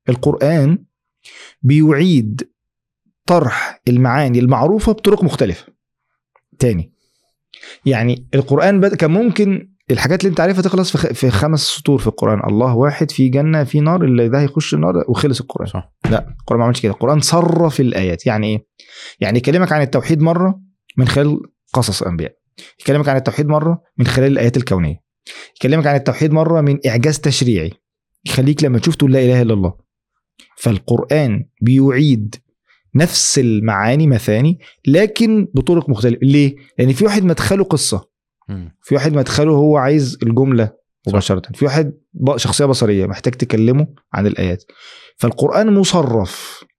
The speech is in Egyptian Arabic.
القرآن بيعيد طرح المعاني المعروفة بطرق مختلفة تاني يعني القرآن بد... كان ممكن الحاجات اللي انت عارفها تخلص في, خ... في خمس سطور في القرآن الله واحد في جنة في نار اللي ده هيخش النار وخلص القرآن صح لا القرآن ما عملش كده القرآن صرف الآيات يعني ايه يعني يكلمك عن التوحيد مرة من خلال قصص الأنبياء يكلمك عن التوحيد مرة من خلال الآيات الكونية يكلمك عن التوحيد مرة من إعجاز تشريعي يخليك لما تشوف تقول لا إله إلا الله فالقرآن بيعيد نفس المعاني مثاني لكن بطرق مختلفة ليه؟ لأن في واحد مدخله قصة مم. في واحد مدخله هو عايز الجملة مباشرة في واحد ب- شخصية بصرية محتاج تكلمه عن الآيات فالقرآن مصرف